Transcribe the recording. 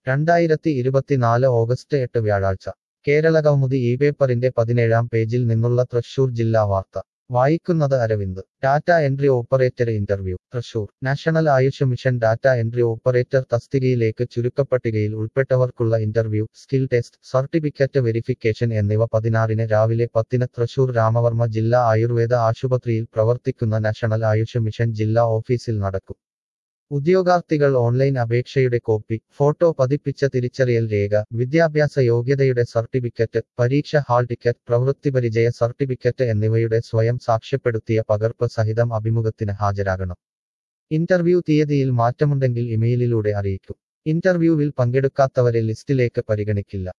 രണ്ടായിരത്തി ഇരുപത്തിനാല് ഓഗസ്റ്റ് എട്ട് വ്യാഴാഴ്ച കേരള കൗമുദി ഈ പേപ്പറിന്റെ പതിനേഴാം പേജിൽ നിന്നുള്ള തൃശൂർ ജില്ലാ വാർത്ത വായിക്കുന്നത് Aravind data entry operator interview Thrissur national Ayush mission data entry operator തസ്തികയിലേക്ക് ചുരുക്കപ്പട്ടികയിൽ ഉൾപ്പെട്ടവർക്കുള്ള interview skill test certificate verification എന്നിവ പതിനാറിന് രാവിലെ പത്തിന് തൃശൂർ രാമവർമ്മ ജില്ലാ ആയുർവേദ ആശുപത്രിയിൽ പ്രവർത്തിക്കുന്ന നാഷണൽ ആയുഷ് മിഷൻ ജില്ലാ ഓഫീസിൽ നടക്കും ഉദ്യോഗാർത്ഥികൾ ഓൺലൈൻ അപേക്ഷയുടെ കോപ്പി ഫോട്ടോ പതിപ്പിച്ച തിരിച്ചറിയൽ രേഖ വിദ്യാഭ്യാസ യോഗ്യതയുടെ സർട്ടിഫിക്കറ്റ് പരീക്ഷ ഹാൾ ടിക്കറ്റ് പ്രവൃത്തിപരിചയ സർട്ടിഫിക്കറ്റ് എന്നിവയുടെ സ്വയം സാക്ഷ്യപ്പെടുത്തിയ പകർപ്പ് സഹിതം അഭിമുഖത്തിന് ഹാജരാകണം ഇന്റർവ്യൂ തീയതിയിൽ മാറ്റമുണ്ടെങ്കിൽ ഇമെയിലിലൂടെ അറിയിക്കും ഇന്റർവ്യൂവിൽ പങ്കെടുക്കാത്തവരെ ലിസ്റ്റിലേക്ക് പരിഗണിക്കില്ല